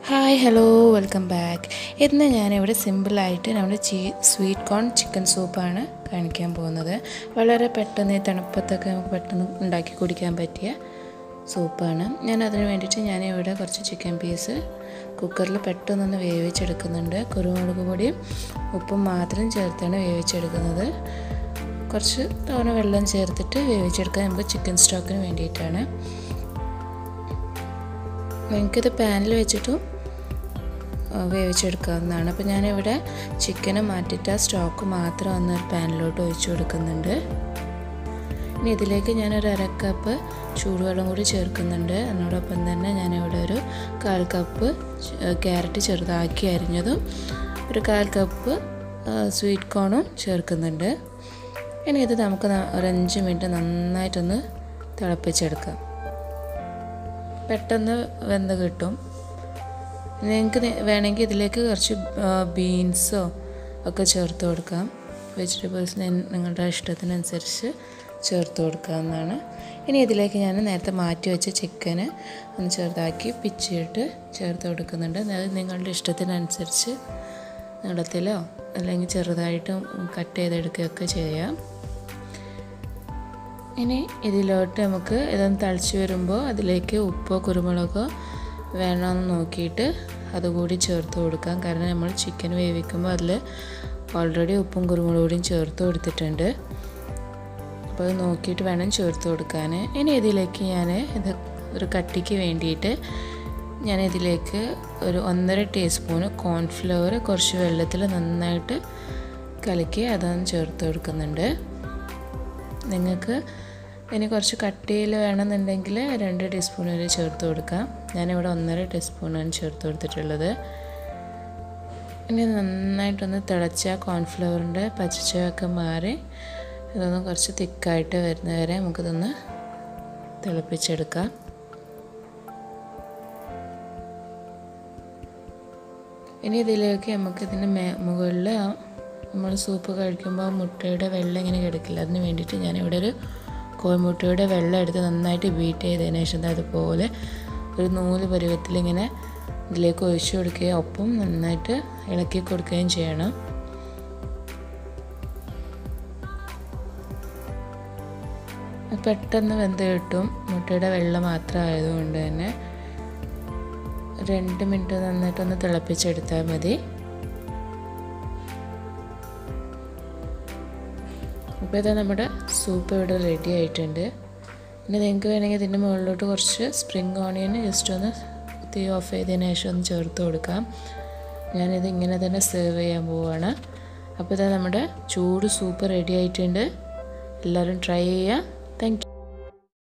hi hello welcome back ഇന്ന് ഞാനിവിടെ സിമ്പിളായിട്ട് നമ്മുടെ ചീ സ്വീറ്റ് കോൺ ചിക്കൻ സൂപ്പാണ് കാണിക്കാൻ പോകുന്നത് വളരെ പെട്ടെന്ന് ഈ തണുപ്പത്തൊക്കെ നമുക്ക് പെട്ടെന്ന് ഉണ്ടാക്കി കുടിക്കാൻ പറ്റിയ സൂപ്പാണ് ഞാൻ അതിന് വേണ്ടിയിട്ട് ഞാനിവിടെ കുറച്ച് ചിക്കൻ പീസ് കുക്കറിൽ പെട്ടെന്നൊന്ന് വേവിച്ചെടുക്കുന്നുണ്ട് കുരുമുളക് പൊടിയും ഉപ്പും മാത്രം ചേർത്താണ് വേവിച്ചെടുക്കുന്നത് കുറച്ച് തവണ വെള്ളം ചേർത്തിട്ട് വേവിച്ചെടുക്കാൻ നമുക്ക് ചിക്കൻ സ്റ്റോക്കിന് വേണ്ടിയിട്ടാണ് നിങ്ങൾക്കിത് പാനിൽ വെച്ചിട്ടും വേവിച്ചെടുക്കാവുന്നതാണ് അപ്പോൾ ഞാനിവിടെ ചിക്കന് മാറ്റിയിട്ട് ആ സ്റ്റോക്ക് മാത്രം ഒന്ന് ഒരു പാനിലോട്ട് ഒഴിച്ചു കൊടുക്കുന്നുണ്ട് ഇനി ഇതിലേക്ക് ഞാനൊരു അര കപ്പ് ചൂടുവെള്ളം കൂടി ചേർക്കുന്നുണ്ട് അതിനോടൊപ്പം തന്നെ ഞാനിവിടെ ഒരു കാൽ കപ്പ് ക്യാരറ്റ് ചെറുതാക്കി അരിഞ്ഞതും ഒരു കാൽ കപ്പ് സ്വീറ്റ് കോണും ചേർക്കുന്നുണ്ട് ഇനി ഇത് നമുക്ക് ഒരു അഞ്ച് മിനിറ്റ് നന്നായിട്ടൊന്ന് തിളപ്പിച്ചെടുക്കാം പെട്ടെന്ന് വെന്ത് കിട്ടും നിങ്ങൾക്ക് വേണമെങ്കിൽ ഇതിലേക്ക് കുറച്ച് ബീൻസോ ഒക്കെ ചേർത്ത് കൊടുക്കാം വെജിറ്റബിൾസ് നിങ്ങളുടെ ഇഷ്ടത്തിനനുസരിച്ച് ചേർത്ത് കൊടുക്കാവുന്നതാണ് ഇനി ഇതിലേക്ക് ഞാൻ നേരത്തെ മാറ്റി വെച്ച ചിക്കന് ഒന്ന് ചെറുതാക്കി പിച്ചിട്ട് ചേർത്ത് കൊടുക്കുന്നുണ്ട് അത് നിങ്ങളുടെ ഇഷ്ടത്തിനനുസരിച്ച് നീളത്തിലോ അല്ലെങ്കിൽ ചെറുതായിട്ട് കട്ട് ചെയ്തെടുക്കുകയൊക്കെ ചെയ്യാം ഇനി ഇതിലോട്ട് നമുക്ക് ഇതൊന്ന് തളിച്ച് വരുമ്പോൾ അതിലേക്ക് ഉപ്പോ കുരുമുളകോ വേണമെന്ന് നോക്കിയിട്ട് അതുകൂടി ചേർത്ത് കൊടുക്കാം കാരണം നമ്മൾ ചിക്കൻ വേവിക്കുമ്പോൾ അതിൽ ഓൾറെഡി ഉപ്പും കുരുമുളക് പൊടിയും ചേർത്ത് കൊടുത്തിട്ടുണ്ട് അപ്പോൾ അത് നോക്കിയിട്ട് വേണം ചേർത്ത് കൊടുക്കാൻ ഇനി ഇതിലേക്ക് ഞാൻ ഇത് ഒരു കട്ടിക്ക് വേണ്ടിയിട്ട് ഞാൻ ഇതിലേക്ക് ഒരു ഒന്നര ടീസ്പൂണ് കോൺഫ്ലവർ കുറച്ച് വെള്ളത്തിൽ നന്നായിട്ട് കലക്കി അതൊന്ന് ചേർത്ത് കൊടുക്കുന്നുണ്ട് നിങ്ങൾക്ക് ഇനി കുറച്ച് കട്ടിയിൽ വേണമെന്നുണ്ടെങ്കിൽ രണ്ട് ടീസ്പൂൺ വരെ ചേർത്ത് കൊടുക്കാം ഞാനിവിടെ ഒന്നര ടീസ്പൂണാണ് ചേർത്ത് കൊടുത്തിട്ടുള്ളത് ഇനി നന്നായിട്ടൊന്ന് തിളച്ച കോൺഫ്ലവറിൻ്റെ പച്ചച്ചൊക്കെ മാറി ഇതൊന്ന് കുറച്ച് തിക്കായിട്ട് വരുന്നവരെ നമുക്കിതൊന്ന് തിളപ്പിച്ചെടുക്കാം ഇനി ഇതിലേക്ക് നമുക്ക് ഇതിൻ്റെ മേ മുകളിൽ നമ്മൾ സൂപ്പ് കഴിക്കുമ്പോൾ മുട്ടയുടെ വെള്ളം ഇങ്ങനെ കിടക്കില്ല അതിന് വേണ്ടിയിട്ട് ഞാനിവിടെ ഒരു കോഴിമുട്ടയുടെ വെള്ളം എടുത്ത് നന്നായിട്ട് ബീറ്റ് ചെയ്തതിന് ശേഷം അതുപോലെ ഒരു നൂല് പരുവത്തിൽ ഇങ്ങനെ ഇതിലേക്ക് ഒഴിച്ചു കൊടുക്കുകയും ഒപ്പം നന്നായിട്ട് ഇളക്കി കൊടുക്കുകയും ചെയ്യണം പെട്ടെന്ന് വെന്ത് കിട്ടും മുട്ടയുടെ വെള്ളം മാത്രം ആയതുകൊണ്ട് തന്നെ രണ്ട് മിനിറ്റ് നന്നായിട്ടൊന്ന് തിളപ്പിച്ചെടുത്താൽ മതി അപ്പോൾ ഇത് നമ്മുടെ സൂപ്പ് ഇവിടെ റെഡി ആയിട്ടുണ്ട് ഇനി നിങ്ങൾക്ക് വേണമെങ്കിൽ ഇതിൻ്റെ മുകളിലോട്ട് കുറച്ച് സ്പ്രിങ് ഓണിയൻ ജസ്റ്റ് ഒന്ന് തീ ഓഫ് ചെയ്തതിന് ശേഷം ഒന്ന് ചേർത്ത് കൊടുക്കാം ഞാനിത് ഇങ്ങനെ തന്നെ സെർവ് ചെയ്യാൻ പോവുകയാണ് അപ്പോൾ ഇത് നമ്മുടെ ചൂട് സൂപ്പ് റെഡി ആയിട്ടുണ്ട് എല്ലാവരും ട്രൈ ചെയ്യുക